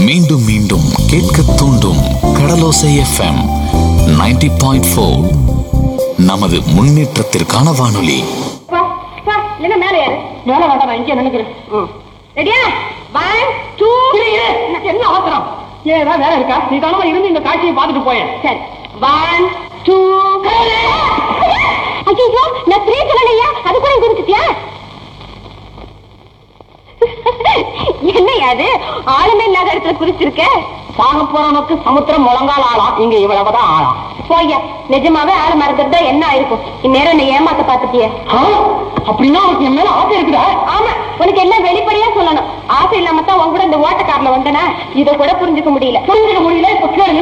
மீண்டும் மீண்டும் கேட்க தூண்டும் கடலோசை எஃப்எம் 90.4 பாயிண்ட் ஃபோர் நமது முன்னேற்றத்திற்கான வானொலி வா, வா, இல்லைன்னா மேல ஏறு மேல வேண்டாம் நான் இங்கே நினைக்கிறேன் ரெடியா ஒன் டூ என்ன அவசரம் ஏன் ஏதாவது வேலை இருக்கா நீ தானமா இருந்து இந்த காட்சியை பார்த்துட்டு போயேன் சரி ஒன் டூ ஐயோ நான் த்ரீ சொல்லலையா அது கூட குதிச்சிட்டியா என்னையா அது ஆளுமே இல்லாத இடத்துல குறிச்சிருக்க சாக போறவனுக்கு சமுத்திரம் முழங்கால் ஆளாம் இங்க இவ்வளவுதான் ஆளாம் போய்யா நிஜமாவே ஆள மறந்துட்டா என்ன ஆயிருக்கும் இந்நேரம் என்ன ஏமாத்த பாத்துட்டிய அப்படின்னா உனக்கு என் மேல ஆசை இருக்குதா ஆமா உனக்கு எல்லாம் வெளிப்படையா சொல்லணும் ஆசை இல்லாம தான் உன் கூட இந்த ஓட்டக்காரில் வந்தனா இதை கூட புரிஞ்சுக்க முடியல புரிஞ்சுக்க முடியல இப்ப கேளு